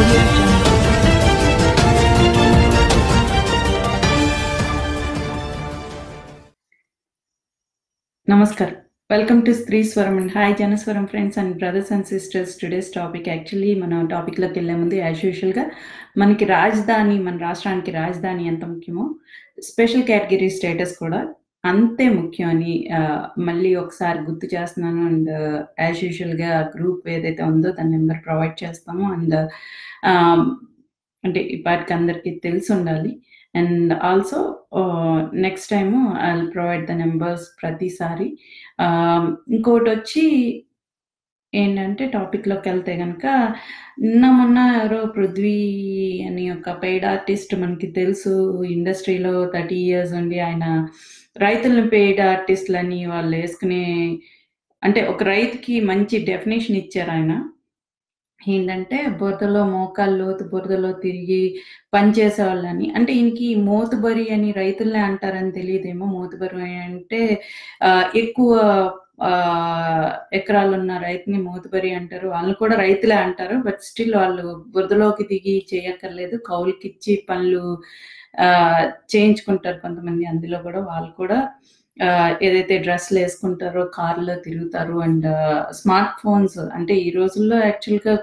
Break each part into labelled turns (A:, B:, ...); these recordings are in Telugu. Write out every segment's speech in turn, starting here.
A: audio jungle.
B: నమస్కారం welcome to Stree Swaram and hi Janaswaram friends and brothers and sisters today's topic actually మన టాపిక్లోకి వెళ్ళే ముందు యాజ్ యూజువల్గా మనకి రాజధాని మన రాష్ట్రానికి రాజధాని ఎంత ముఖ్యమో స్పెషల్ కేటగిరీ స్టేటస్ కూడా అంతే ముఖ్యం అని ఆ, మళ్ళీ ఒకసారి గుర్తు చేస్తున్నాను అండ్ యాజ్ యూజువల్గా గ్రూప్ ఏదైతే ఉందో దాని నెంబర్ ప్రొవైడ్ చేస్తాము అండ్ అంటే ఇప్పటికి అందరికీ తెలిసి ఉండాలి and also next time I provide the numbers ప్రతిసారి ఆమ్, ఇంకోటి వచ్చి ఏంటంటే టాపిక్లోకి వెళ్తే కనుక నిన్న మొన్న ఎవరో పృథ్వీ అని ఒక పెయిడ్ ఆర్టిస్ట్ మనకి తెలుసు ఇండస్ట్రీలో థర్టీ ఇయర్స్ ఉండి ఆయన రైతులను పెయిడ్ ఆర్టిస్టులని వాళ్ళు వేసుకునే అంటే ఒక రైతుకి మంచి డెఫినేషన్ ఇచ్చారు ఆయన ఏంటంటే బురదలో మోకాళ్ళు లోతు బురదలో తిరిగి పనిచేసే వాళ్ళని అంటే ఈయనకి మోతుబరి అని రైతులనే అంటారని తెలియదేమో మోతుబరి అంటే ఆ, ఎక్కువ ఆ, ఎకరాలు ఉన్న రైతుని మోతుబరి అంటారు వాళ్ళు కూడా రైతులే అంటారు బట్ స్టిల్ వాళ్ళు బురదలోకి దిగి చేయక్కర్లేదు కౌలుకి ఇచ్చి పనులు ఆ, చేయించుకుంటారు కొంతమంది అందులో కూడా వాళ్ళు కూడా ఆ, ఏదైతే డ్రెస్లు వేసుకుంటారో కార్లో తిరుగుతారు అండ్ స్మార్ట్ ఫోన్స్ అంటే ఈ రోజుల్లో యాక్చువల్గా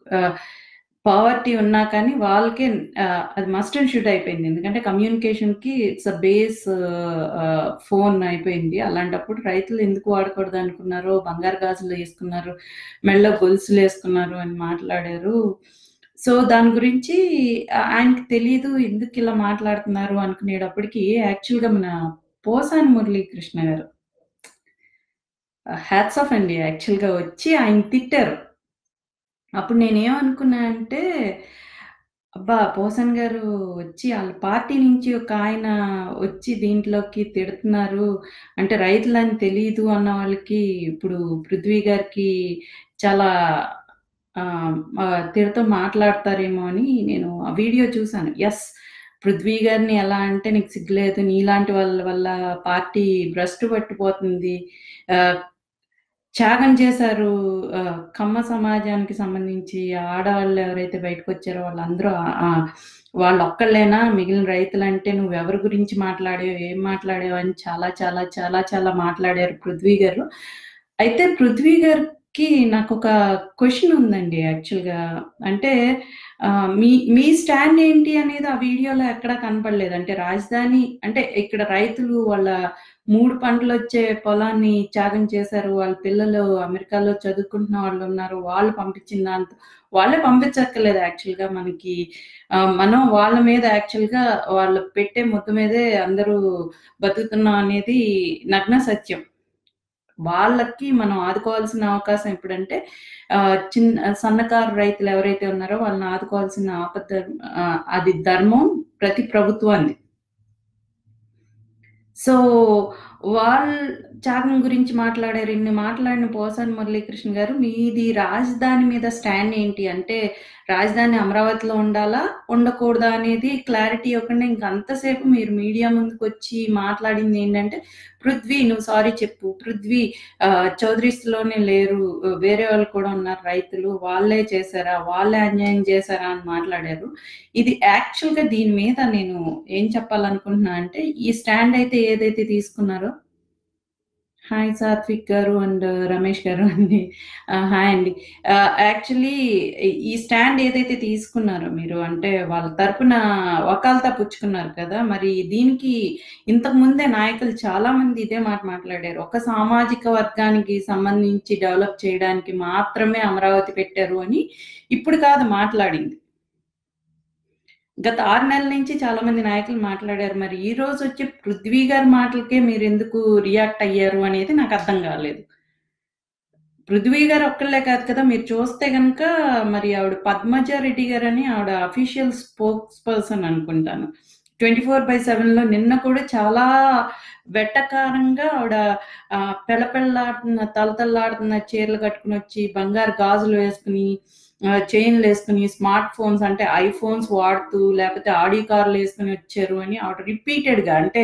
B: పావర్టీ ఉన్నా కానీ వాళ్ళకే ఆ, అది మస్ట్ అండ్ షుడ్ అయిపోయింది ఎందుకంటే కమ్యూనికేషన్కి ఇట్స్ అ బేస్ ఫోన్ అయిపోయింది అలాంటప్పుడు రైతులు ఎందుకు వాడకూడదు అనుకున్నారు బంగారు గాజులు వేసుకున్నారు మెళ్ళ గొలుసులు వేసుకున్నారు అని మాట్లాడారు సో దాని గురించి ఆ- ఆయనకి తెలియదు ఎందుకు ఇలా మాట్లాడుతున్నారు అనుకునేటప్పటికి యాక్చువల్గా మన పోసాని మురళీకృష్ణ గారు హ్యాట్స్ ఆఫ్ అండి యాక్చువల్గా వచ్చి ఆయన తిట్టారు అప్పుడు నేనేమనుకున్నా అంటే అబ్బా పోసన్ గారు వచ్చి వాళ్ళ పార్టీ నుంచి ఒక ఆయన వచ్చి దీంట్లోకి తిడుతున్నారు అంటే రైతులని తెలియదు అన్న వాళ్ళకి ఇప్పుడు పృథ్వీ గారికి చాలా ఆ, ఆ, తిడుతూ మాట్లాడతారేమో అని నేను ఆ వీడియో చూశాను ఎస్ పృథ్వీ గారిని ఎలా అంటే నీకు సిగ్గులేదు నీలాంటి వాళ్ళ వల్ల పార్టీ భ్రష్టు పట్టిపోతుంది ఆ, త్యాగం చేశారు ఆ, కమ్మ సమాజానికి సంబంధించి ఆడవాళ్ళు ఎవరైతే బయటకు వచ్చారో వాళ్ళందరూ ఆ- ఆ, వాళ్ళు ఒక్కళ్ళేనా మిగిలిన రైతులంటే నువ్వు ఎవరి గురించి మాట్లాడావు ఏం మాట్లాడావు అని చాలా చాలా చాలా చాలా మాట్లాడారు పృథ్వీ గారు అయితే పృథ్వీ గారికి నాకు ఒక క్వశ్చన్ ఉందండి యాక్చువల్గా అంటే ఆ, మీ మీ స్టాండ్ ఏంటి అనేది ఆ వీడియోలో ఎక్కడా కనపడలేదు అంటే రాజధాని అంటే ఇక్కడ రైతులు వాళ్ళ మూడు పంటలు వచ్చే పొలాన్ని త్యాగం చేశారు వాళ్ళ పిల్లలు అమెరికాలో చదువుకుంటున్న వాళ్ళు ఉన్నారు వాళ్ళు పంపించిన దాంతో వాళ్ళే పంపించక్కర్లేదు యాక్చువల్గా మనకి ఆ, మనం వాళ్ళ మీద యాక్చువల్గా వాళ్ళు పెట్టే ముద్ద మీదే అందరూ బతుకుతున్నాం అనేది నగ్న సత్యం వాళ్ళకి మనం ఆదుకోవాల్సిన అవకాశం ఎప్పుడంటే ఆ, చిన్న సన్నకారు రైతులు ఎవరైతే ఉన్నారో వాళ్ళని ఆదుకోవాల్సిన ఆపద ఆ, అది ధర్మం ప్రతి ప్రభుత్వాన్ని సో వాళ్ళ త్యాగం గురించి మాట్లాడారు ఇన్ని మాట్లాడిన పోసాని మురళీకృష్ణ గారు మీది రాజధాని మీద స్టాండ్ ఏంటి అంటే రాజధాని అమరావతిలో ఉండాలా ఉండకూడదా అనేది క్లారిటీ ఇవ్వకుండా ఇంక అంతసేపు మీరు మీడియా ముందుకు వచ్చి మాట్లాడింది ఏంటంటే పృథ్వీ నువ్వు సారీ చెప్పు పృథ్వీ ఆ, చౌదరీస్లోనే లేరు వేరే వాళ్ళు కూడా ఉన్నారు రైతులు వాళ్ళే చేశారా వాళ్ళే అన్యాయం చేశారా అని మాట్లాడారు ఇది యాక్చువల్గా దీని మీద నేను ఏం చెప్పాలనుకుంటున్నా అంటే ఈ స్టాండ్ అయితే ఏదైతే తీసుకున్నారో హాయ్ సాత్విక్ గారు అండ్ రమేష్ గారు అండి హాయ్ అండి యాక్చువల్లీ ఈ స్టాండ్ ఏదైతే తీసుకున్నారో మీరు అంటే వాళ్ళ తరపున వకాల్తా పుచ్చుకున్నారు కదా మరి దీనికి ఇంతకు ముందే నాయకులు చాలా మంది ఇదే మాట మాట్లాడారు ఒక సామాజిక వర్గానికి సంబంధించి డెవలప్ చేయడానికి మాత్రమే అమరావతి పెట్టారు అని ఇప్పుడు కాదు మాట్లాడింది గత ఆరు నెలల నుంచి చాలా మంది నాయకులు మాట్లాడారు మరి ఈ రోజు వచ్చి పృథ్వీ గారి మాటలకే మీరు ఎందుకు రియాక్ట్ అయ్యారు అనేది నాకు అర్థం కాలేదు పృథ్వీ గారు ఒక్కళ్ళే కాదు కదా మీరు చూస్తే కనుక మరి ఆవిడ పద్మజ రెడ్డి గారు అని ఆవిడ అఫీషియల్ స్పోక్స్ పర్సన్ అనుకుంటాను ట్వంటీ ఫోర్ బై సెవెన్లో నిన్న కూడా చాలా వెట్టకారంగా ఆవిడ ఆ, పెళ్ళపెళ్ళాడుతున్న తలతల్లాడుతున్న చీరలు కట్టుకుని వచ్చి బంగారు గాజులు వేసుకుని ఆ, చైన్లు వేసుకుని స్మార్ట్ ఫోన్స్ అంటే ఐఫోన్స్ వాడుతూ లేకపోతే ఆడియో కార్లు వేసుకుని వచ్చారు అని ఆవిడ రిపీటెడ్గా అంటే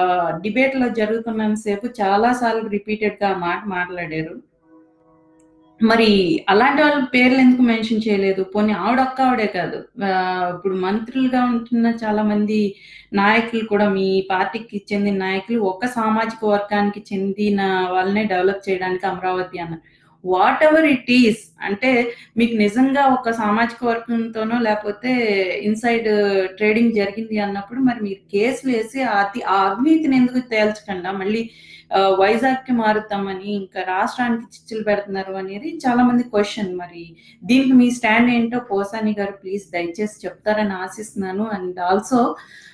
B: డిబేట్లో జరుగుతున్నంతసేపు చాలా సార్లు రిపీటెడ్గా ఆ మాట మాట్లాడారు మరి అలాంటి వాళ్ళ పేర్లు ఎందుకు మెన్షన్ చేయలేదు పోనీ ఆవిడ ఒక్క ఆవిడే కాదు ఆ, ఇప్పుడు మంత్రులుగా ఉంటున్న చాలా మంది నాయకులు కూడా మీ పార్టీకి చెందిన నాయకులు ఒక సామాజిక వర్గానికి చెందిన వాళ్ళనే డెవలప్ చేయడానికి అమరావతి అన్నారు వాట్ ఎవర్ ఇట్ ఈస్ అంటే మీకు నిజంగా ఒక సామాజిక వర్గంతోనో లేకపోతే ఇన్సైడ్ ట్రేడింగ్ జరిగింది అన్నప్పుడు మరి మీరు కేసులు వేసి అతి ఆ అవినీతిని ఎందుకు తేల్చకుండా మళ్ళీ ఆ, వైజాగ్కి మారుతామని ఇంకా రాష్ట్రానికి చిచ్చులు పెడుతున్నారు అనేది చాలా మంది క్వశ్చన్ మరి దీనికి మీ స్టాండ్ ఏంటో పోసాని గారు ప్లీజ్ దయచేసి చెప్తారని ఆశిస్తున్నాను అండ్ ఆల్సో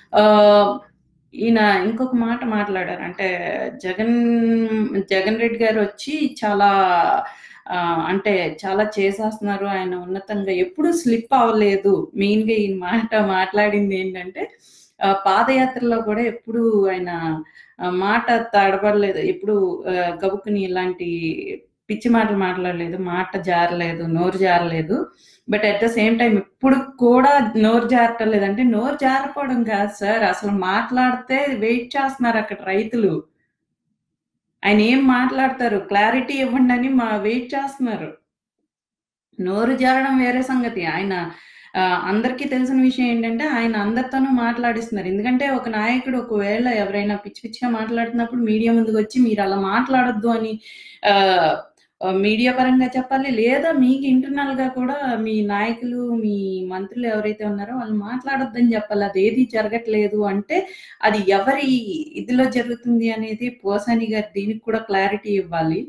B: ఈయన ఇంకొక మాట మాట్లాడారు అంటే జగన్ జగన్ రెడ్డి గారు వచ్చి చాలా ఆ, అంటే చాలా చేసేస్తున్నారు ఆయన ఉన్నతంగా ఎప్పుడు స్లిప్ అవ్వలేదు మెయిన్ గా ఈ మాట మాట్లాడింది ఏంటంటే ఆ, పాదయాత్రలో కూడా ఎప్పుడు ఆయన ఆ, మాట తడబడలేదు ఎప్పుడు ఆ, గబుక్కుని ఇలాంటి పిచ్చి మాటలు మాట్లాడలేదు మాట జారలేదు నోరు జారలేదు but at the same time ఇప్పుడు కూడా నోరు జారటం లేదంటే నోరు జారకపోవడం కాదు సార్ అసలు మాట్లాడితే వెయిట్ చేస్తున్నారు అక్కడ రైతులు ఆయన ఏం మాట్లాడతారు క్లారిటీ ఇవ్వండి అని మా వెయిట్ చేస్తున్నారు నోరు జారడం వేరే సంగతి ఆయన ఆ, అందరికీ తెలిసిన విషయం ఏంటంటే ఆయన అందరితోనూ మాట్లాడిస్తున్నారు ఎందుకంటే ఒక నాయకుడు ఒకవేళ ఎవరైనా పిచ్చి పిచ్చిగా మాట్లాడుతున్నప్పుడు మీడియా ముందుకు వచ్చి మీరు అలా మాట్లాడొద్దు అని ఆ, ఆ, మీడియా పరంగా చెప్పాలి లేదా మీకు ఇంటర్నల్ గా కూడా మీ నాయకులు మీ మంత్రులు ఎవరైతే ఉన్నారో వాళ్ళు మాట్లాడొద్దని చెప్పాలి అది ఏది జరగట్లేదు అంటే అది ఎవరి ఇదిలో జరుగుతుంది అనేది పోసాని గారు దీనికి కూడా క్లారిటీ ఇవ్వాలి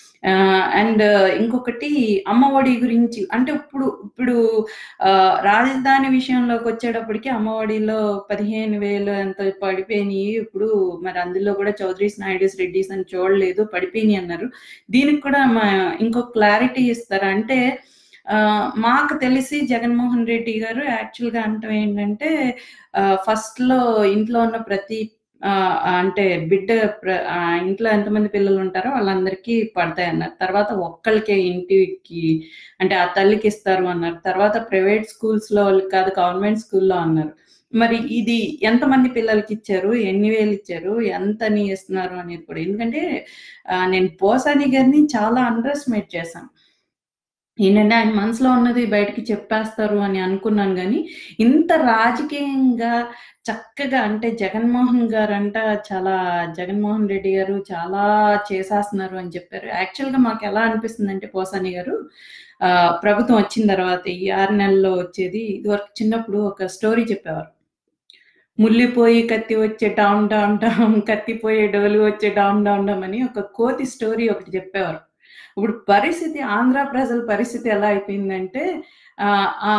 B: అండ్ ఇంకొకటి అమ్మఒడి గురించి అంటే ఇప్పుడు ఇప్పుడు ఆ, రాజధాని విషయంలోకి వచ్చేటప్పటికి అమ్మఒడిలో పదిహేను వేలు ఎంత పడిపోయినాయి ఇప్పుడు మరి అందులో కూడా చౌదరీస్ నాయుడుస్ రెడ్డిస్ అని చూడలేదు పడిపోయినాయి అన్నారు దీనికి కూడా మా ఇంకో క్లారిటీ ఇస్తారా అంటే ఆ, మాకు తెలిసి జగన్మోహన్ రెడ్డి గారు యాక్చువల్గా అంటాం ఏంటంటే ఫస్ట్ లో ఇంట్లో ఉన్న ప్రతి ఆ, అంటే బిడ్డ ప్ర- ఆ, ఇంట్లో ఎంతమంది పిల్లలు ఉంటారో వాళ్ళందరికీ పడతాయి అన్నారు తర్వాత ఒక్కళ్ళకే ఇంటికి అంటే ఆ తల్లికి ఇస్తారు అన్నారు తర్వాత ప్రైవేట్ స్కూల్స్ లో వాళ్ళకి కాదు గవర్నమెంట్ స్కూల్లో అన్నారు మరి ఇది ఎంతమంది పిల్లలకి ఇచ్చారు ఎన్ని వేలు ఇచ్చారు ఎంతని ఇస్తున్నారు అనేది కూడా ఎందుకంటే ఆ, నేను పోసాని గారిని చాలా అండర్ ఎస్టిమేట్ చేశాను ఏంటంటే ఆయన మనసులో ఉన్నది బయటికి చెప్పేస్తారు అని అనుకున్నాను కానీ ఇంత రాజకీయంగా చక్కగా అంటే జగన్మోహన్ గారు అంట చాలా జగన్మోహన్ రెడ్డి గారు చాలా చేసేస్తున్నారు అని చెప్పారు యాక్చువల్గా మాకు ఎలా అనిపిస్తుంది అంటే పోసాని గారు ఆ, ప్రభుత్వం వచ్చిన తర్వాత ఈ ఆరు నెలల్లో వచ్చేది ఇదివరకు చిన్నప్పుడు ఒక స్టోరీ చెప్పేవారు ముల్లిపోయి కత్తి వచ్చే డామ్ డామ్ డామ్ కత్తిపోయే డోలు వచ్చే డామ్ డామ్ డామ్ అని ఒక కోతి స్టోరీ ఒకటి చెప్పేవారు ఇప్పుడు పరిస్థితి ఆంధ్ర ప్రజల పరిస్థితి ఎలా అయిపోయిందంటే ఆ ఆ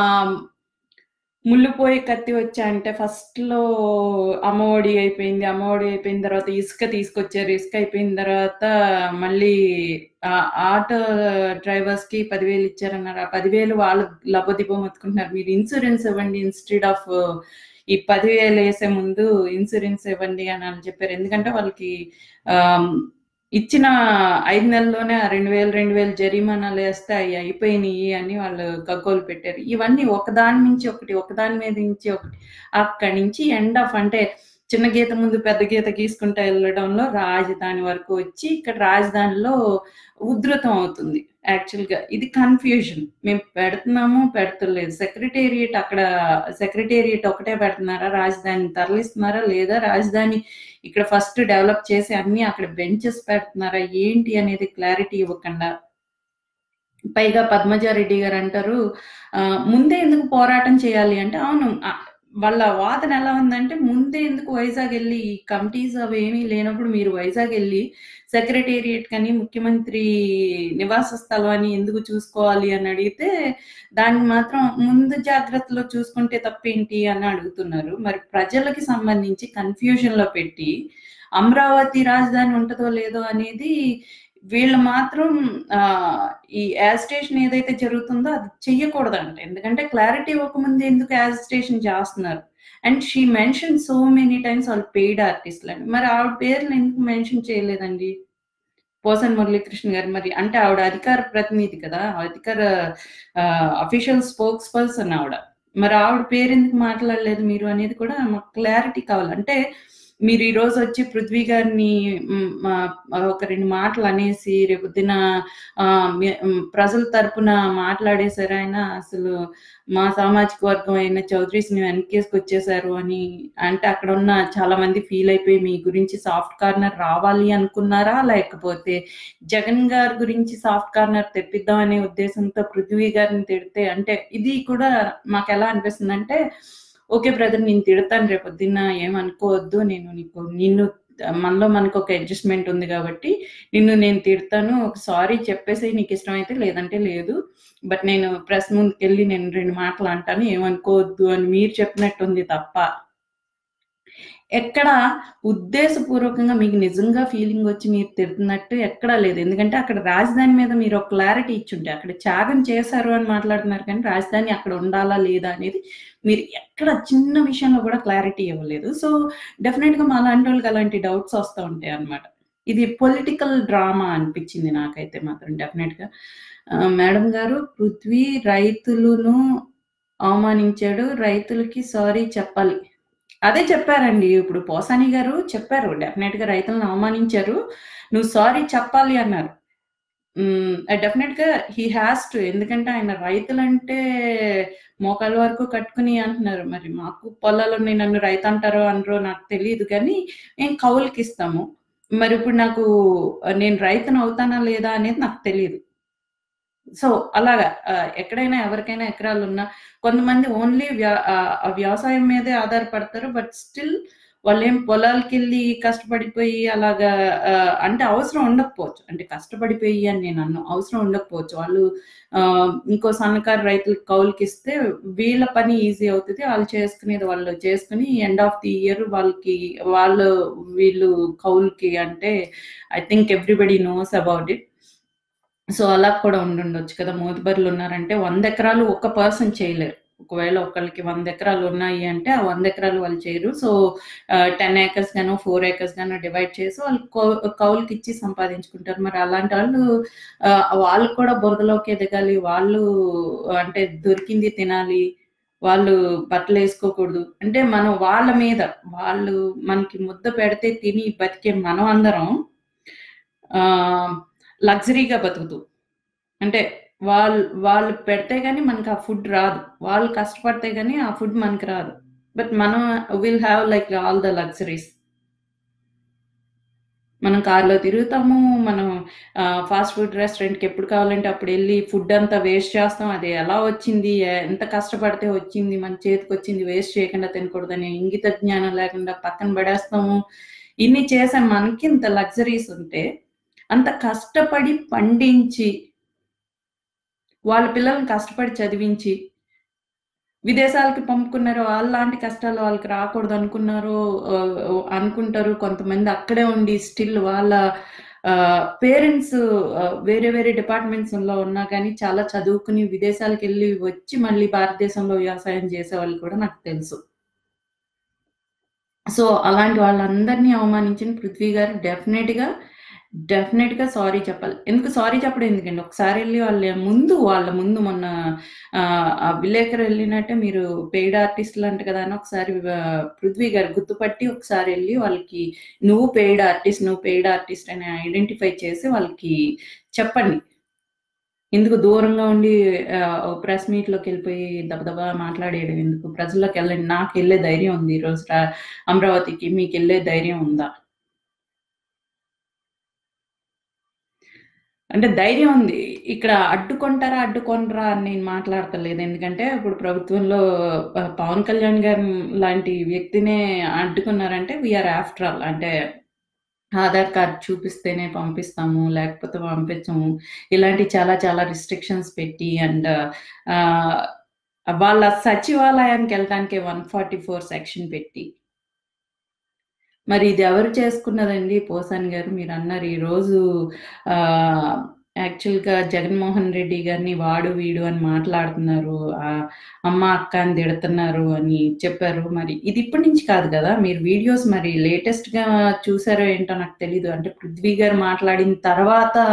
B: ముల్లుపోయి కత్తి వచ్చా అంటే ఫస్ట్ లో అమ్మఒడి అయిపోయింది అమ్మఒడి అయిపోయిన తర్వాత ఇసుక తీసుకొచ్చారు ఇసుక అయిపోయిన తర్వాత మళ్ళీ ఆ ఆటో డ్రైవర్స్ కి పదివేలు ఇచ్చారన్నారు ఆ పదివేలు వాళ్ళు లబ్బదిబ్బం ఎత్తుకుంటున్నారు మీరు ఇన్సూరెన్స్ ఇవ్వండి ఇన్స్టెడ్ ఆఫ్ ఈ పదివేలు వేసే ముందు ఇన్సూరెన్స్ ఇవ్వండి అని అని చెప్పారు ఎందుకంటే వాళ్ళకి ఆమ్, ఇచ్చిన ఐదు నెలల్లోనే ఆ రెండు వేలు రెండు వేలు జరిమానాలు వేస్తే అవి అయిపోయినాయి అని వాళ్ళు గగ్గోలు పెట్టారు ఇవన్నీ ఒకదాని నుంచి ఒకటి ఒకదాని మీద నుంచి ఒకటి అక్కడి నుంచి ఎండ్ ఆఫ్ అంటే చిన్న గీత ముందు పెద్ద గీత గీసుకుంటా వెళ్ళడంలో రాజధాని వరకు వచ్చి ఇక్కడ రాజధానిలో ఉధృతం అవుతుంది యాక్చువల్ గా ఇది కన్ఫ్యూజన్ మేము పెడుతున్నాము పెడతలేదు సెక్రటేరియట్ అక్కడ సెక్రటేరియట్ ఒకటే పెడుతున్నారా రాజధాని తరలిస్తున్నారా లేదా రాజధాని ఇక్కడ ఫస్ట్ డెవలప్ చేసి అన్ని అక్కడ బెంచెస్ పెడుతున్నారా ఏంటి అనేది క్లారిటీ ఇవ్వకుండా పైగా పద్మజారెడ్డి గారు అంటారు ఆ, ముందే ఎందుకు పోరాటం చేయాలి అంటే అవును ఆ, వాళ్ళ వాదన ఎలా ఉందంటే ముందే ఎందుకు వైజాగ్ వెళ్ళి ఈ కమిటీస్ అవి ఏమీ లేనప్పుడు మీరు వైజాగ్ వెళ్ళి సెక్రటేరియట్ కానీ ముఖ్యమంత్రి నివాస స్థలం అని ఎందుకు చూసుకోవాలి అని అడిగితే దాన్ని మాత్రం ముందు జాగ్రత్తలో చూసుకుంటే తప్పేంటి అని అడుగుతున్నారు మరి ప్రజలకి సంబంధించి కన్ఫ్యూజన్ లో పెట్టి అమరావతి రాజధాని ఉంటుందో లేదో అనేది వీళ్ళు మాత్రం ఆ, ఈ యాజిటేషన్ ఏదైతే జరుగుతుందో అది చెయ్యకూడదంట ఎందుకంటే క్లారిటీ ఇవ్వకముందు ఎందుకు యాజిటేషన్ చేస్తున్నారు and she mention so many times వాళ్ళు పెయిడ్ ఆర్టిస్ట్లు అని మరి ఆవిడ పేర్లు ఎందుకు మెన్షన్ చేయలేదండి పోసన్ మురళీకృష్ణ గారు మరి అంటే ఆవిడ అధికార ప్రతినిధి కదా అధికార అఫీషియల్ స్పోక్స్ పర్సన్ ఆవిడ మరి ఆవిడ పేరు ఎందుకు మాట్లాడలేదు మీరు అనేది కూడా మాకు క్లారిటీ కావాలి అంటే మీరు ఈరోజు వచ్చి పృథ్వీ గారిని మ్, మా- ఒక రెండు మాటలు అనేసి రేపొద్దున ఆ, మీ- మ్, ప్రజల తరపున మాట్లాడేశారు ఆయన అసలు మా సామాజిక వర్గం అయిన చౌదరీస్ ని వెనకేసుకొచ్చేసారు అని అంటే అక్కడ ఉన్న చాలా మంది ఫీల్ అయిపోయి మీ గురించి సాఫ్ట్ కార్నర్ రావాలి అనుకున్నారా లేకపోతే జగన్ గారి గురించి సాఫ్ట్ కార్నర్ తెప్పిద్దాం అనే ఉద్దేశంతో పృథ్వీ గారిని తిడితే అంటే ఇది కూడా మాకు ఎలా అనిపిస్తుంది అంటే ఓకే బ్రదర్ నేను తిడతాను రేపు పొద్దున్న ఏమనుకోవద్దు నేను నీకు నిన్ను మనలో మనకు ఒక అడ్జస్ట్మెంట్ ఉంది కాబట్టి నిన్ను నేను తిడతాను ఒక సారీ చెప్పేసి నీకు ఇష్టమైతే లేదంటే లేదు బట్ నేను ప్రెస్ ముందుకు వెళ్ళి నేను రెండు మాటలు అంటాను ఏమనుకోవద్దు అని మీరు చెప్పినట్టుంది తప్ప ఎక్కడ ఉద్దేశపూర్వకంగా మీకు నిజంగా ఫీలింగ్ వచ్చి మీరు తిడుతున్నట్టు ఎక్కడా లేదు ఎందుకంటే అక్కడ రాజధాని మీద మీరు ఒక క్లారిటీ ఇచ్చుంటే అక్కడ త్యాగం చేశారు అని మాట్లాడుతున్నారు కానీ రాజధాని అక్కడ ఉండాలా లేదా అనేది మీరు ఎక్కడ చిన్న విషయంలో కూడా క్లారిటీ ఇవ్వలేదు సో డెఫినెట్ గా మా లాంటి వాళ్ళకి అలాంటి డౌట్స్ వస్తూ ఉంటాయి అన్నమాట ఇది పొలిటికల్ డ్రామా అనిపించింది నాకైతే మాత్రం డెఫినెట్ గా ఆ, మేడం గారు పృథ్వీ రైతులను అవమానించాడు రైతులకి సారీ చెప్పాలి అదే చెప్పారండి ఇప్పుడు పోసాని గారు చెప్పారు డెఫినెట్ గా రైతులను అవమానించారు నువ్వు సారీ చెప్పాలి అన్నారు డెఫినెట్ గా హీ హ్యాస్ టు ఎందుకంటే ఆయన రైతులంటే మోకాల వరకు కట్టుకుని అంటున్నారు మరి మాకు పొలాలు ఉన్నాయి నన్ను రైతు అంటారో అనరో నాకు తెలియదు కానీ మేము కౌలుకి ఇస్తాము మరి ఇప్పుడు నాకు నేను రైతును అవుతానా లేదా అనేది నాకు తెలియదు సో అలాగా ఆ, ఎక్కడైనా ఎవరికైనా ఎకరాలు ఉన్నా కొంతమంది ఓన్లీ వ్యవసాయం మీదే ఆధారపడతారు బట్ స్టిల్ వాళ్ళు ఏం పొలాలకి వెళ్ళి కష్టపడిపోయి అలాగా ఆ, అంటే అవసరం ఉండకపోవచ్చు అంటే కష్టపడిపోయి అని నేను అన్ను అవసరం ఉండకపోవచ్చు వాళ్ళు ఆ, ఇంకో సన్నకారు రైతులకు కౌలుకి ఇస్తే వీళ్ళ పని ఈజీ అవుతుంది వాళ్ళు చేసుకునేది వాళ్ళు చేసుకుని ఎండ్ ఆఫ్ ది ఇయర్ వాళ్ళకి వాళ్ళు వీళ్ళు కౌలుకి అంటే I think everybody knows about it so అలా కూడా ఉండుండొచ్చు కదా మోతుబర్లు ఉన్నారంటే వంద ఎకరాలు ఒక పర్సన్ చేయలేరు ఒకవేళ ఒకళ్ళకి వంద ఎకరాలు ఉన్నాయి అంటే ఆ వంద ఎకరాలు వాళ్ళు చేయరు సో టెన్ ఏకర్స్ గానో ఫోర్ ఏకర్స్ గానో డివైడ్ చేసి వాళ్ళు కౌ- కౌలుకి ఇచ్చి సంపాదించుకుంటారు మరి అలాంటి వాళ్ళు ఆ, వాళ్ళు కూడా బురదలోకి ఎదగాలి వాళ్ళు అంటే దొరికింది తినాలి వాళ్ళు బట్టలు వేసుకోకూడదు అంటే మనం వాళ్ళ మీద వాళ్ళు మనకి ముద్ద పెడితే తిని బతికే మనం అందరం ఆ లగ్జరీగా బతుకుతూ అంటే వాళ్ళు వాళ్ళు పెడితే గానీ మనకు ఆ ఫుడ్ రాదు వాళ్ళు కష్టపడితే గానీ ఆ ఫుడ్ మనకి రాదు బట్ మనం will have like all the luxuries మనం కార్లో తిరుగుతాము మనం ఫాస్ట్ ఫుడ్ రెస్టారెంట్కి ఎప్పుడు కావాలంటే అప్పుడు వెళ్ళి ఫుడ్ అంతా వేస్ట్ చేస్తాం అది ఎలా వచ్చింది ఎ- ఎంత కష్టపడితే వచ్చింది మన చేతికి వచ్చింది వేస్ట్ చేయకుండా తినకూడదని ఇంగిత జ్ఞానం లేకుండా పక్కన పడేస్తాము ఇన్ని చేసే మనకి ఇంత లగ్జరీస్ ఉంటే అంత కష్టపడి పండించి వాళ్ళ పిల్లల్ని కష్టపడి చదివించి విదేశాలకి పంపుకున్నారు వాళ్ళలాంటి కష్టాలు వాళ్ళకి రాకూడదు అనుకున్నారు ఆ, అనుకుంటారు కొంతమంది అక్కడే ఉండి స్టిల్ వాళ్ళ పేరెంట్స్ వేరే వేరే డిపార్ట్మెంట్స్ లో ఉన్నా కానీ చాలా చదువుకుని విదేశాలకు వెళ్ళి వచ్చి మళ్ళీ భారతదేశంలో వ్యవసాయం చేసే వాళ్ళు కూడా నాకు తెలుసు సో అలాంటి వాళ్ళందరినీ అవమానించిన పృథ్వీ గారు డెఫినెట్ గా డెఫినెట్ గా సారీ చెప్పాలి ఎందుకు సారీ చెప్పడం ఎందుకండి ఒకసారి వెళ్ళి వాళ్ళ ముందు వాళ్ళ ముందు మొన్న ఆ, ఆ విలేకరు వెళ్ళినట్టే మీరు పెయిడ్ ఆర్టిస్టులు అంట కదా అని ఒకసారి ఆ, పృథ్వీ గారు గుర్తుపట్టి ఒకసారి వెళ్ళి వాళ్ళకి నువ్వు పెయిడ్ ఆర్టిస్ట్ నువ్వు పెయిడ్ ఆర్టిస్ట్ అని ఐడెంటిఫై చేసి వాళ్ళకి చెప్పండి ఎందుకు దూరంగా ఉండి ప్రెస్ మీట్ లోకి వెళ్ళిపోయి దబదబా మాట్లాడేయడం ఎందుకు ప్రజల్లోకి వెళ్ళండి నాకు వెళ్ళే ధైర్యం ఉంది ఈ రోజు రా- అమరావతికి మీకు వెళ్ళే ధైర్యం ఉందా అంటే ధైర్యం ఉంది ఇక్కడ అడ్డుకుంటారా అడ్డుకొనరా అని నేను మాట్లాడతలేదు ఎందుకంటే ఇప్పుడు ప్రభుత్వంలో ఆ, పవన్ కళ్యాణ్ గారు లాంటి వ్యక్తినే అడ్డుకున్నారంటే వీఆర్ ఆఫ్టర్ ఆల్ అంటే ఆధార్ కార్డ్ చూపిస్తేనే పంపిస్తాము లేకపోతే పంపించము ఇలాంటి చాలా చాలా రిస్ట్రిక్షన్స్ పెట్టి అండ్ వాళ్ళ సచివాలయానికి వెళ్ళడానికి వన్ ఫార్టీ ఫోర్ సెక్షన్ పెట్టి మరి ఇది ఎవరు చేసుకున్నదండి పోసాని గారు మీరు అన్నారు ఈరోజు ఆ, యాక్చువల్గా జగన్మోహన్ రెడ్డి గారిని వాడు వీడు అని మాట్లాడుతున్నారు ఆ, అమ్మ అక్క అని తిడుతున్నారు అని చెప్పారు మరి ఇది ఇప్పటి నుంచి కాదు కదా మీరు వీడియోస్ మరి లేటెస్ట్ గా చూసారో ఏంటో నాకు తెలీదు అంటే పృథ్వీ గారు మాట్లాడిన తర్వాత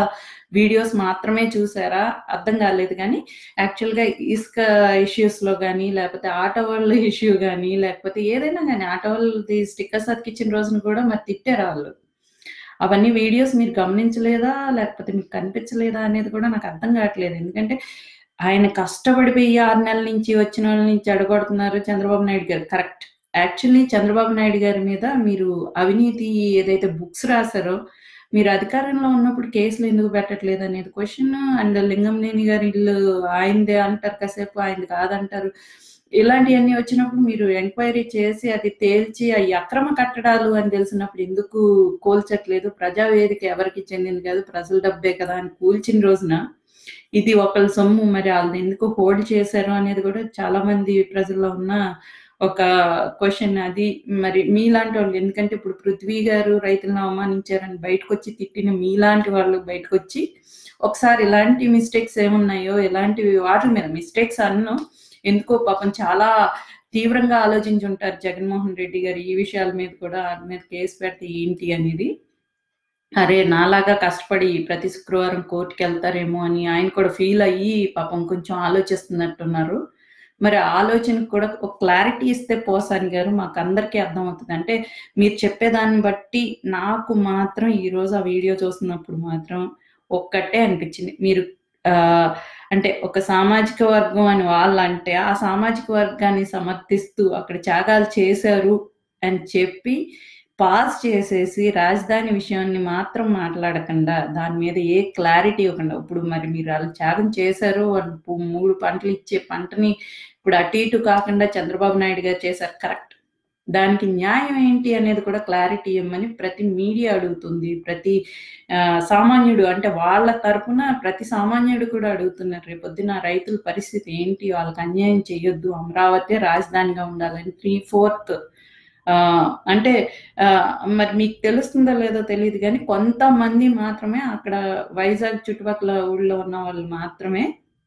B: వీడియోస్ మాత్రమే చూసారా అర్థం కాలేదు కానీ యాక్చువల్గా ఇసుక ఇష్యూస్లో కానీ లేకపోతే ఆటో వాళ్ళ ఇష్యూ కానీ లేకపోతే ఏదైనా కానీ ఆటో వాళ్ళది స్టిక్కర్స్ అతికిచ్చిన రోజున కూడా మరి తిట్టారు వాళ్ళు అవన్నీ వీడియోస్ మీరు గమనించలేదా లేకపోతే మీకు కనిపించలేదా అనేది కూడా నాకు అర్థం కావట్లేదు ఎందుకంటే ఆయన కష్టపడిపోయి ఆరు నెలల నుంచి వచ్చిన వాళ్ళ నుంచి అడగొడుతున్నారు చంద్రబాబు నాయుడు గారు కరెక్ట్ యాక్చువల్లీ చంద్రబాబు నాయుడు గారి మీద మీరు అవినీతి ఏదైతే బుక్స్ రాశారో మీరు అధికారంలో ఉన్నప్పుడు కేసులు ఎందుకు పెట్టట్లేదు అనేది క్వశ్చన్ అండ్ లింగంనేని గారి ఇల్లు ఆయనదే అంటారు కాసేపు ఆయనది కాదంటారు ఇలాంటివన్నీ వచ్చినప్పుడు మీరు ఎంక్వైరీ చేసి అది తేల్చి అవి అక్రమ కట్టడాలు అని తెలిసినప్పుడు ఎందుకు కూల్చట్లేదు ప్రజావేదిక ఎవరికి చెందింది కాదు ప్రజల డబ్బే కదా అని కూల్చిన రోజున ఇది ఒకళ్ళ సొమ్ము మరి వాళ్ళని ఎందుకు హోల్డ్ చేశారు అనేది కూడా చాలా మంది ప్రజల్లో ఉన్న ఒక క్వశ్చన్ అది మరి మీలాంటి వాళ్ళు ఎందుకంటే ఇప్పుడు పృథ్వీ గారు రైతులను అవమానించారని బయటకు వచ్చి తిట్టిన మీలాంటి వాళ్ళు బయటకు వచ్చి ఒకసారి ఇలాంటి మిస్టేక్స్ ఏమున్నాయో ఇలాంటి వాటి మీద మిస్టేక్స్ అన్ను ఎందుకో పాపం చాలా తీవ్రంగా ఆలోచించి ఉంటారు జగన్మోహన్ రెడ్డి గారు ఈ విషయాల మీద కూడా వాటి మీద కేసు పెడితే ఏంటి అనేది అరే నాలాగా కష్టపడి ప్రతి శుక్రవారం కోర్టుకి వెళ్తారేమో అని ఆయన కూడా ఫీల్ అయ్యి పాపం కొంచెం ఆలోచిస్తున్నట్టున్నారు మరి ఆలోచనకు కూడా ఒక క్లారిటీ ఇస్తే పోసాని గారు మాకు అందరికీ అర్థమవుతుంది అంటే మీరు చెప్పేదాన్ని బట్టి నాకు మాత్రం ఈరోజు ఆ వీడియో చూస్తున్నప్పుడు మాత్రం ఒక్కటే అనిపించింది మీరు అంటే ఒక సామాజిక వర్గం అని వాళ్ళు అంటే ఆ సామాజిక వర్గాన్ని సమర్థిస్తూ అక్కడ త్యాగాలు చేశారు అని చెప్పి పాస్ చేసేసి రాజధాని విషయాన్ని మాత్రం మాట్లాడకుండా దాని మీద ఏ క్లారిటీ ఇవ్వకుండా ఇప్పుడు మరి మీరు వాళ్ళు త్యాగం చేశారు వాళ్ళు మూడు పంటలు ఇచ్చే పంటని ఇప్పుడు అటు ఇటు కాకుండా చంద్రబాబు నాయుడు గారు చేశారు కరెక్ట్ దానికి న్యాయం ఏంటి అనేది కూడా క్లారిటీ ఇవ్వమని ప్రతి మీడియా అడుగుతుంది ప్రతి సామాన్యుడు అంటే వాళ్ళ తరపున ప్రతి సామాన్యుడు కూడా అడుగుతున్నారు రేపొద్దున రైతుల పరిస్థితి ఏంటి వాళ్ళకి అన్యాయం చేయొద్దు అమరావతి రాజధానిగా ఉండాలని త్రీ ఫోర్త్ అంటే మరి మీకు తెలుస్తుందో లేదో తెలియదు కానీ కొంతమంది మాత్రమే అక్కడ వైజాగ్ చుట్టుపక్కల ఊళ్ళో ఉన్న వాళ్ళు మాత్రమే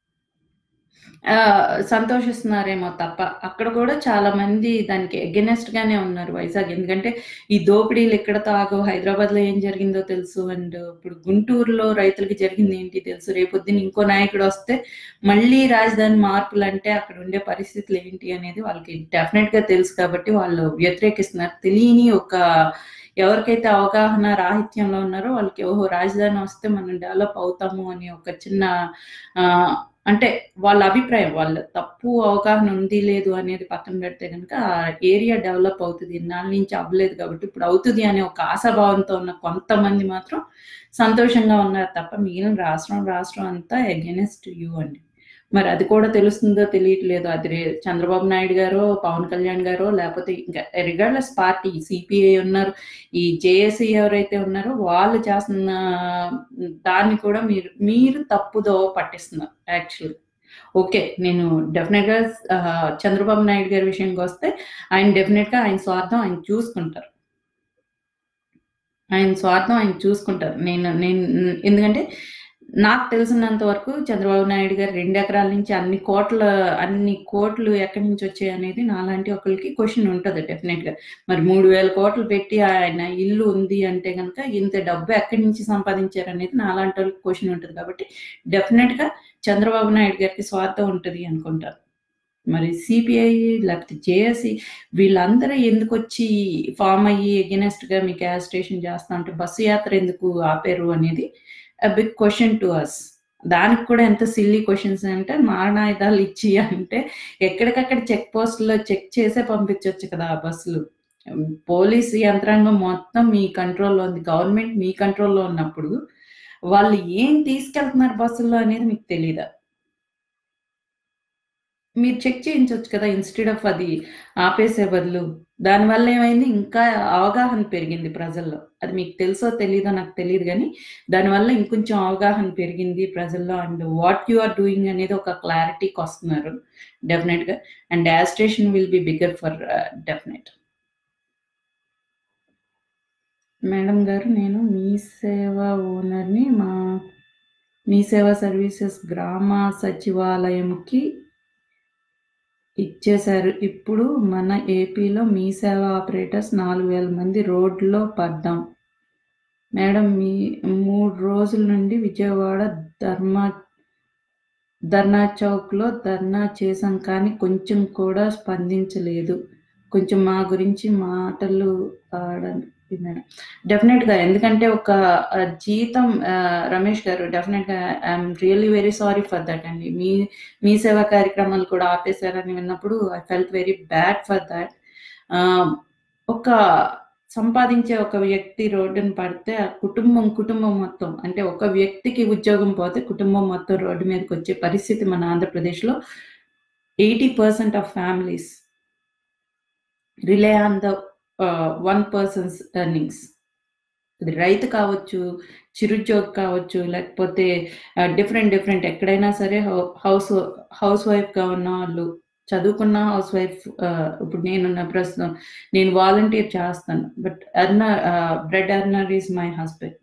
B: సంతోషిస్తున్నారేమో తప్ప అక్కడ కూడా చాలా మంది దానికి ఎగెనెస్ట్ గానే ఉన్నారు వైజాగ్ ఎందుకంటే ఈ దోపిడీలు ఎక్కడ తాగో హైదరాబాద్ లో ఏం జరిగిందో తెలుసు అండ్ ఇప్పుడు గుంటూరులో రైతులకి జరిగింది ఏంటి తెలుసు రేపొద్దున ఇంకో నాయకుడు వస్తే మళ్ళీ రాజధాని మార్పులు అంటే అక్కడ ఉండే పరిస్థితులు ఏంటి అనేది వాళ్ళకి డెఫినెట్ గా తెలుసు కాబట్టి వాళ్ళు వ్యతిరేకిస్తున్నారు తెలియని ఒక ఎవరికైతే అవగాహన రాహిత్యంలో ఉన్నారో వాళ్ళకి ఓహో రాజధాని వస్తే మనం డెవలప్ అవుతాము అని ఒక చిన్న అంటే వాళ్ళ అభిప్రాయం వాళ్ళ తప్పు అవగాహన ఉంది లేదు అనేది పక్కన పెడితే కనుక ఆ ఏరియా డెవలప్ అవుతుంది ఇన్నాళ్ళ నుంచి అవ్వలేదు కాబట్టి ఇప్పుడు అవుతుంది అనే ఒక ఆశాభావంతో ఉన్న కొంతమంది మాత్రం సంతోషంగా ఉన్నారు తప్ప మిగిలిన రాష్ట్రం రాష్ట్రం అంతా అగెనెస్ట్ యూ అండి మరి అది కూడా తెలుస్తుందో తెలియట్లేదు అది రే చంద్రబాబు నాయుడు గారో పవన్ కళ్యాణ్ గారో లేకపోతే ఇంకా రిగార్డ్లెస్ పార్టీ సిపిఐ ఉన్నారు ఈ జేఏసీ ఎవరైతే ఉన్నారో వాళ్ళు చేస్తున్న దాన్ని కూడా మీరు మీరు తప్పుదో పట్టిస్తున్నారు యాక్చువల్గా ఓకే నేను డెఫినెట్గా చంద్రబాబు నాయుడు గారి విషయానికి వస్తే ఆయన డెఫినెట్గా ఆయన స్వార్థం ఆయన చూసుకుంటారు ఆయన స్వార్థం ఆయన చూసుకుంటారు నేను నేను ఎందుకంటే నాకు తెలిసినంత వరకు చంద్రబాబు నాయుడు గారు రెండు ఎకరాల నుంచి అన్ని కోట్ల అన్ని కోట్లు ఎక్కడి నుంచి వచ్చాయి అనేది నాలాంటి ఒకరికి క్వశ్చన్ ఉంటుంది డెఫినెట్గా మరి మూడు వేల కోట్లు పెట్టి ఆయన ఇల్లు ఉంది అంటే కనుక ఇంత డబ్బు ఎక్కడి నుంచి సంపాదించారు అనేది నాలాంటి వాళ్ళకి క్వశ్చన్ ఉంటుంది కాబట్టి డెఫినెట్గా చంద్రబాబు నాయుడు గారికి స్వార్థం ఉంటుంది అనుకుంటారు మరి సిపిఐ లేకపోతే జేఎస్సి వీళ్ళందరూ ఎందుకు వచ్చి ఫామ్ అయ్యి ఎగెనెస్ట్గా మీ గ్యాస్ స్టేషన్ చేస్తా ఉంటే బస్సు యాత్ర ఎందుకు ఆపారు అనేది బిగ్ క్వశ్చన్ టు అస్ దానికి కూడా ఎంత సిల్లీ క్వశ్చన్స్ అంటే మారణాయుధాలు ఇచ్చి అంటే ఎక్కడికక్కడ చెక్ పోస్టులో చెక్ చేసే పంపించవచ్చు కదా ఆ బస్సులు పోలీసు యంత్రాంగం మొత్తం మీ కంట్రోల్లో ఉంది గవర్నమెంట్ మీ కంట్రోల్లో ఉన్నప్పుడు వాళ్ళు ఏం తీసుకెళ్తున్నారు బస్సుల్లో అనేది మీకు తెలియదా మీరు చెక్ చేయించవచ్చు కదా ఇన్స్టెడ్ ఆఫ్ అది ఆపేసే బదులు దానివల్ల ఏమైంది ఇంకా అవగాహన పెరిగింది ప్రజల్లో అది మీకు తెలుసో తెలీదో నాకు తెలియదు కానీ దానివల్ల ఇంకొంచెం అవగాహన పెరిగింది ప్రజల్లో and what you are doing అనేది ఒక క్లారిటీకి వస్తున్నారు డెఫినెట్గా and as station will be bigger for definite madam గారు నేను మీ సేవ ఓనర్ని మా మీ సేవా సర్వీసెస్ గ్రామ సచివాలయంకి ఇచ్చేశారు ఇప్పుడు మన ఏపీలో మీ సేవా ఆపరేటర్స్ నాలుగు వేల మంది రోడ్లో పడ్డాం మేడం మీ 3 రోజుల నుండి విజయవాడ ధర్మ ధర్నా చౌక్‌లో ధర్నా చేశాం కానీ కొంచెం కూడా స్పందించలేదు. కొంచెం మా గురించి మాటలు ఆడండి మేడం. డెఫినెట్‌గా ఎందుకంటే ఒక ఆహ్, జీతం ఆహ్, రమేష్ గారు డెఫినెట్‌గా I am really very sorry for that అండి. మీ మీ సేవా కార్యక్రమాలు కూడా ఆపేశారని విన్నప్పుడు I felt very bad for that. Ah, ఒక సంపాదించే ఒక వ్యక్తి రోడ్డున పడితే ఆ కుటుంబం, కుటుంబం మొత్తం అంటే ఒక వ్యక్తికి ఉద్యోగం పోతే కుటుంబం మొత్తం రోడ్డు మీదకొచ్చే పరిస్థితి మన ఆంధ్రప్రదేశ్‌లో 80% of families rely on the ah, one persons earnings. అది రైతు కావచ్చు, చిరుద్యోగి కావచ్చు, లేకపోతే ఆహ్, డిఫరెంట్ డిఫరెంట్ ఎక్కడైనా సరే హౌ హౌస్ హౌస్ వైఫ్‌గా ఉన్నవాళ్ళు, చదువుకున్న హౌస్ వైఫ్ ఆహ్, ఇప్పుడు నేనున్న ప్రస్తుతం నేను వాలంటీర్ చేస్తాను. But earner ah, bread earner is my husband.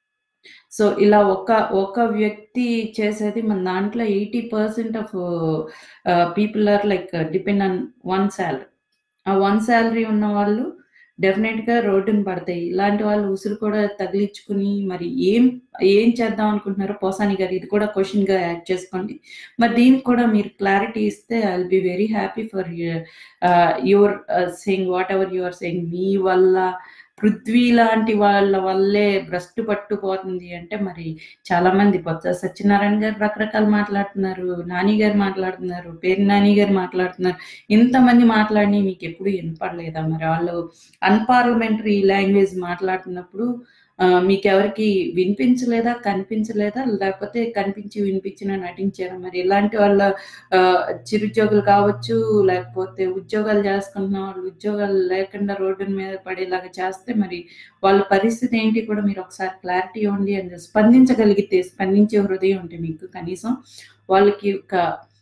B: So, ఇలా ఒక ఒక వ్యక్తి చేసేది మన దాంట్లో 80% of ah, people are like depend on one salary. ఆ వన్ సాలరీ ఉన్నవాళ్ళు డెఫినెట్‌గా రోడ్డున పడతాయి. ఇలాంటి వాళ్ళు ఉసురు కూడా తగిలించుకుని మరి ఏం ఏం చేద్దాం అనుకుంటున్నారో పోసాని గారు ఇది కూడా క్వెషన్‌గా యాడ్ చేసుకోండి. మరి దీనికి కూడా మీరు క్లారిటీ ఇస్తే I will be very happy for you ah, your ah, saying whatever you are saying మీ వల్ల పృథ్వీ లాంటి వాళ్ళ వల్లే భ్రష్టు పట్టుపోతుంది అంటే మరి చాలామంది బొత్స సత్యనారాయణ గారు రకరకాలు మాట్లాడుతున్నారు. నాని గారు మాట్లాడుతున్నారు. పేర్ని నాని గారు మాట్లాడుతున్నారు. ఇంతమంది మాట్లాడినయి మీకెప్పుడు ఇనపడలేదా? మరి ఆళ్ళు అన్‌పార్లమెంటరీ లాంగ్వేజ్ మాట్లాడుతున్నప్పుడు ఆహ్, మీకెవరికీ వినిపించలేదా? కనిపించలేదా? లేకపోతే కనిపించి, వినిపించిన నటించారా? మరి ఇలాంటి వాళ్ళ ఆహ్, చిరుద్యోగులు కావచ్చు, లేకపోతే ఉద్యోగాలు చేసుకుంటున్న వాళ్ళు ఉద్యోగాలు లేకుండా రోడ్డున మీద పడేలాగా చేస్తే మరి వాళ్ళ పరిస్థితి ఏంటి కూడా మీరు ఒకసారి క్లారిటీ ఇవ్వండి అండ్ స్పందించగలిగితే స్పందించే హృదయం ఉంటే మీకు కనీసం వాళ్ళకి ఒక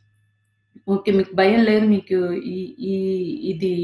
B: ఓకే. మీకు భయం లేదు. మీకు ఈ ఈ ఇది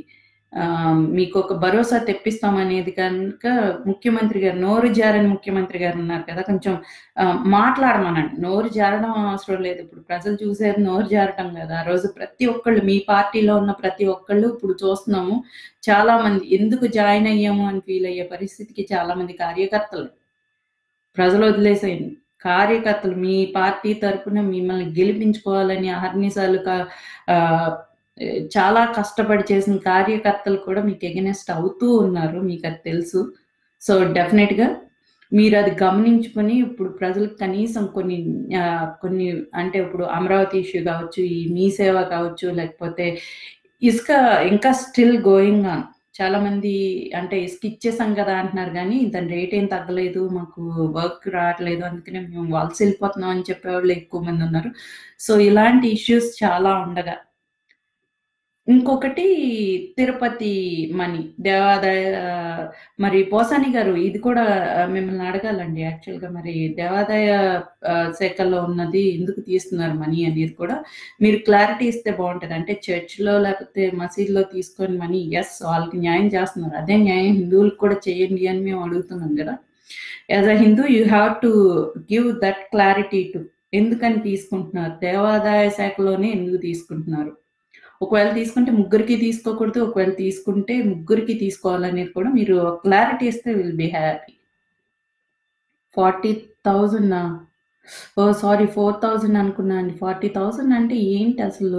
B: ఆహ్, మీకొక భరోసా తెప్పిస్తామనేది కనుక ముఖ్యమంత్రి గారు నోరు జారని ముఖ్యమంత్రి గారు ఉన్నారు కదా! కొంచెం ఆహ్, మాట్లాడమనండి. నోరు జారడం అవసరం లేదు. ఇప్పుడు ప్రజలు చూసేది నోరు జారటం కాదు. ఆ రోజు ప్రతి ఒక్కళ్ళు మీ పార్టీలో ఉన్న ప్రతి ఒక్కళ్ళు ఇప్పుడు చూస్తున్నాము. చాలామంది ఎందుకు జాయిన్ అయ్యాము అని ఫీల్ అయ్యే పరిస్థితికి చాలామంది కార్యకర్తలు ప్రజలు వదిలేసేయండి. కార్యకర్తలు మీ పార్టీ తరపున మిమ్మల్ని గెలిపించుకోవాలని అహర్నిశలు క ఆహ్, చాలా కష్టపడి చేసిన కార్యకర్తలు కూడా మీకు ఎగనెస్ట్ అవుతూ ఉన్నారు. మీకది తెలుసు. సో, డెఫినెట్‌గా మీరది గమనించుకొని ఇప్పుడు ప్రజలకు కనీసం కొన్ని ఆహ్, కొన్ని అంటే ఇప్పుడు అమరావతి ఇష్యూ కావచ్చు, ఈ మీ సేవ కావచ్చు, లేకపోతే ఇసుక ఇంకా స్టిల్ గోయింగ్ ఆన్. చాలామంది అంటే ఇసుక ఇచ్చేసాం కదా! అంటున్నారు గానీ దాని రేట్ ఏం తగ్గలేదు. మాకు వర్క్ రావట్లేదు. అందుకనే మేము వలస ఎళ్ళిపోతున్నాం అని చెప్పేవాళ్ళు ఎక్కువ మందున్నారు. సో, ఇలాంటి ఇష్యూస్ చాలా ఉండగా ఇంకొకటి తిరుపతి మనీ దేవాదాయ మరి పోసాని గారు ఇది కూడా ఆహ్, మిమ్మల్ని అడగాలండి యాక్చువల్‌గా మరి దేవాదాయ ఆహ్, శాఖలో ఉన్నది ఎందుకు తీస్తున్నారు మనీ అనేది కూడా మీరు క్లారిటీ ఇస్తే బావుంటది. అంటే చర్చ్‌లో లేకపోతే మసీదులో తీసుకొని మనీ యెస్ వాళ్ళకి న్యాయం చేస్తున్నారు. అదే న్యాయం హిందువులకు కూడా చేయండి అని మేము అడుగుతున్నాం గదా! As a Hindu you have to give that clarity to ఎందుకని తీసుకుంటున్నారు? దేవాదాయ శాఖలోనే ఎందుకు తీసుకుంటున్నారు? ఒకవేళ తీసుకుంటే ముగ్గురికి తీసుకోకూడదు. ఒకవేళ తీసుకుంటే ముగ్గురికి తీసుకోవాలనేది కూడా మీరు క్లారిటీ ఇస్తే will be happy. 40,000 oh! Sorry 4,000 అనుకున్నా అండి. 40,000 అంటే ఏంటి అసలు?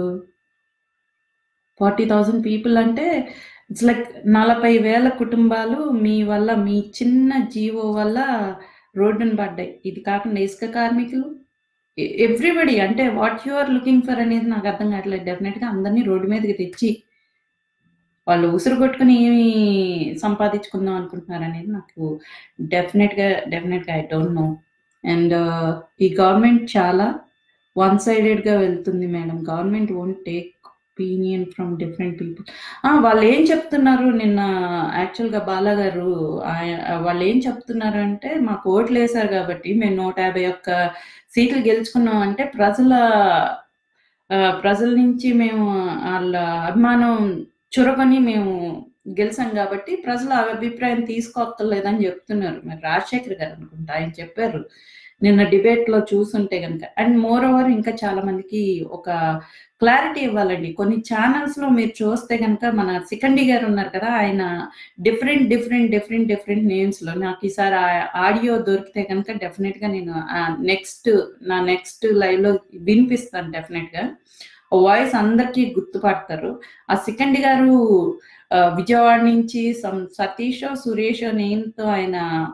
B: 40,000 పీపుల్ అంటే ఇట్స్ లైక్ 40,000 కుటుంబాలు మీ వల్ల మీ చిన్న జీవో వల్ల రోడ్డున పడ్డాయి. ఇది కాకుండా ఇసుక కార్మికులు ఎ ఎవ్రీబడీ అంటే what you are looking for అనేది నాకు అర్థం కావట్లేదు. డెఫినిట్‌గా అందరిని రోడ్డు మీదకి తెచ్చి వాళ్ళు ఉసురు కొట్టుకొని ఏమి సంపాదించుకుందాం అనుకుంటున్నారనేది నాకు డెఫినిట్‌గా, డెఫినిట్‌గా ఐ డోంట్ నో. అండ్ ఈ గవర్నమెంట్ చాలా వన్ సైడెడ్‌గా వెళ్తుంది madam. Government won't take opinion from different people. ఆ! వాళ్ళేం చెప్తున్నారు నిన్న యాక్చువల్‌గా బాలా గారు ఆయ వాళ్ళేం చెప్తున్నారంటే మాకు ఓట్లేసారు కాబట్టి మేము 151 సీట్లు గెలుచుకున్నాం అంటే ప్రజల ఆహ్, ప్రజల నుంచి మేము ఆళ్ళ అభిమానం చొరగొని మేము గెలిసాం గాబట్టి ప్రజల అభిప్రాయం తీసుకోక్కర్లేదని జెప్తున్నారు. మరి రాజశేఖర్ గారు అనుకుంటా ఆయన చెప్పారు. నిన్న డిబేట్‌లో చూసుంటే గనక. అండ్ మోర్ ఓవర్ ఇంకా చాలా మందికి ఒక క్లారిటీ ఇవ్వాలండి. కొన్ని ఛానెల్స్‌లో మీరు చూస్తే గనక మన సికండి గారు ఉన్నారు కదా! ఆయన డిఫరెంట్, డిఫరెంట్, డిఫరెంట్, డిఫరెంట్ నేమ్స్‌లో నాకు ఈసారి ఆ ఆడియో దొరికితే గనక డెఫినిట్‌గా నేను ఆహ్, నెక్స్ట్ నా నెక్స్ట్ లైవ్‌లో వినిపిస్తాను డెఫినిట్‌గా. వాయిస్ అందరికీ గుర్తుపడతారు. ఆ సికండి గారు ఆహ్, విజయవాడ నుంచి సమ్ సతీషో, సురేషో నేమ్‌తో ఆయన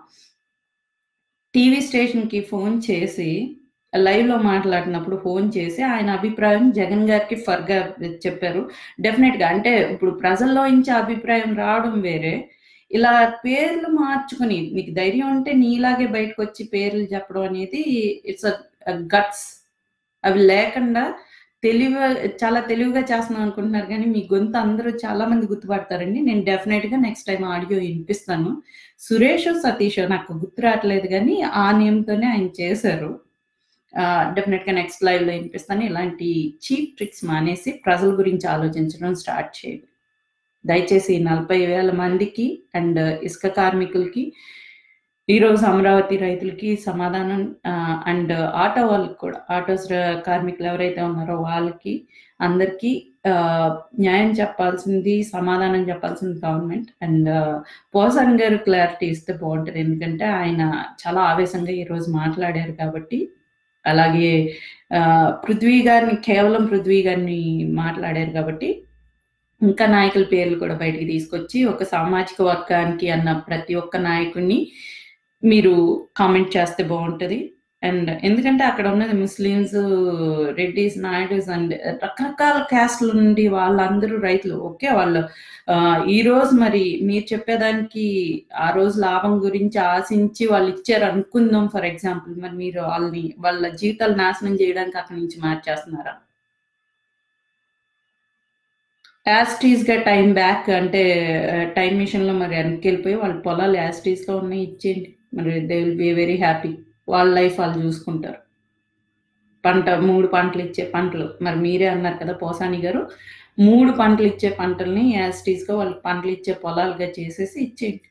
B: టీవీ స్టేషన్‌కి ఫోన్ చేసి లైవ్‌లో మాట్లాడినప్పుడు ఫోన్ చేసి ఆయన అభిప్రాయం జగన్ గారికి ఫర్‌గా చెప్పారు. డెఫినిట్‌గా అంటే ఇప్పుడు ప్రజల్లో నుంచి అభిప్రాయం రావడం వేరే. ఇలా పేర్లు మార్చుకొని నీకు ధైర్యం ఉంటే నీలాగే బయటకొచ్చి పేర్లు చెప్పడం అనేది ఇట్స్ అ గట్స్. అవి లేకుండా తెలివిగా చాలా తెలివిగా చేస్తున్నాం అనుకుంటున్నారు గానీ, మీ గొంతు అందరూ చాలా మంది గుర్తుపడతారండి. నేను డెఫినిట్‌గా నెక్స్ట్ టైమ్ ఆడియో ఇనిపిస్తాను. సురేషో, సతీషో నాకు గుర్తు రావట్లేదు గానీ, ఆ నేమ్‌తోనే ఆయన చేశారు. ఆహ్, డెఫినిట్‌గా నెక్స్ట్ లైవ్‌లో ఇనిపిస్తాను. ఇలాంటి చీప్ ట్రిక్స్ మానేసి ప్రజల గురించి ఆలోచించడం స్టార్ట్ చేయండి. దయచేసి 40,000 మందికి అండ్ ఇసుక కార్మికులకి, ఈరోజు అమరావతి రైతులకి సమాధానం ఆహ్, అండ్ ఆటో వాళ్ళకి కూడా ఆటోస్ ర కార్మికులు ఎవరైతే ఉన్నారో వాళ్ళకి అందరికీ ఆహ్, న్యాయం చెప్పాల్సింది, సమాధానం చెప్పాల్సింది గవర్నమెంట్. అండ్ పోసాని గారు క్లారిటీ ఇస్తే బావుంటది. ఎందుకంటే ఆయన చాలా ఆవేశంగా ఈరోజు మాట్లాడారు కాబట్టి. అలాగే ఆహ్, పృథ్వీ గారిని కేవలం పృథ్వీ గారిని మాట్లాడారు కాబట్టి, ఇంకా నాయకుల పేర్లు కూడా బయటికి తీసుకొచ్చి ఒక సామాజిక వర్గానికి అన్న ప్రతి ఒక్క నాయకుడిని మీరు కామెంట్ చేస్తే బావుంటది. అండ్ ఎందుకంటే అక్కడ ఉన్నది ముస్లిమ్స్, రెడ్డీస్, నాయుడుస్ అండ్ రకరకాల క్యాస్ట్‌ల నుండి వాళ్ళందరూ రైతులు. ఓకే. వాళ్ళు ఆహ్, ఈరోజు మరి మీరు చెప్పేదానికి ఆ రోజు లాభం గురించి ఆశించి వాళ్ళిచ్చారు అనుకుందాం ఫర్ ఎగ్జాంపుల్. మరి మీరు ఆళ్ళని వాళ్ళ జీవితాలు నాశనం చేయడానికి అక్కడి నుంచి మార్చేస్తున్నారా? యాజ్ టీజ్‌గా టైమ్ బ్యాక్ అంటే ఆహ్, టైమ్ మిషన్‌లో మరి వెనక్కెళ్ళిపోయి వాళ్ళ పొలాలు యాజ్ టీజ్‌గా ఉన్నాయి ఇచ్చేయండి. మరి they will be very happy. వాళ్ళ లైఫ్ ఆళ్ళు చూసుకుంటారు. పంట 3 పంటలిచ్చే పంటలు. మరి మీరే అన్నారు కదా! పోసాని గారు. 3 పంటలిచ్చే పంటల్ని యాజ్ టీజ్‌గా వాళ్ళకి పంటలిచ్చే పొలాలుగా చేసేసి ఇచ్చేయండి.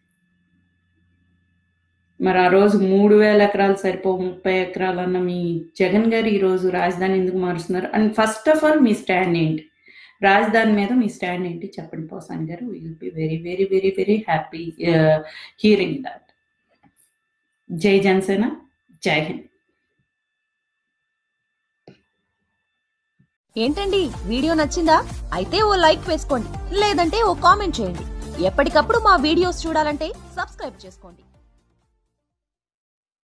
B: మరి ఆ రోజు 3000 ఎకరాలు సరిపోవు 30 ఎకరాలన్న మీ జగన్ గారు ఈరోజు రాజధాని ఎందుకు మారుస్తున్నారు? అండ్ ఫస్ట్ ఆఫ్ ఆల్ మీ స్టాండ్ ఏంటి? రాజధాని మీద మీ స్టాండ్ ఏంటి చెప్పండి Posani garu. We will be very, very, very, very happy ah, hearing that. జై జనసేన. జై హింద్.
A: ఏంటండి వీడియో నచ్చిందా? అయితే ఓ లైక్ వేసుకోండి. లేదంటే ఓ కామెంట్ చేయండి. ఎప్పటికప్పుడు మా వీడియోస్ చూడాలంటే సబ్స్క్రైబ్ చేసుకోండి.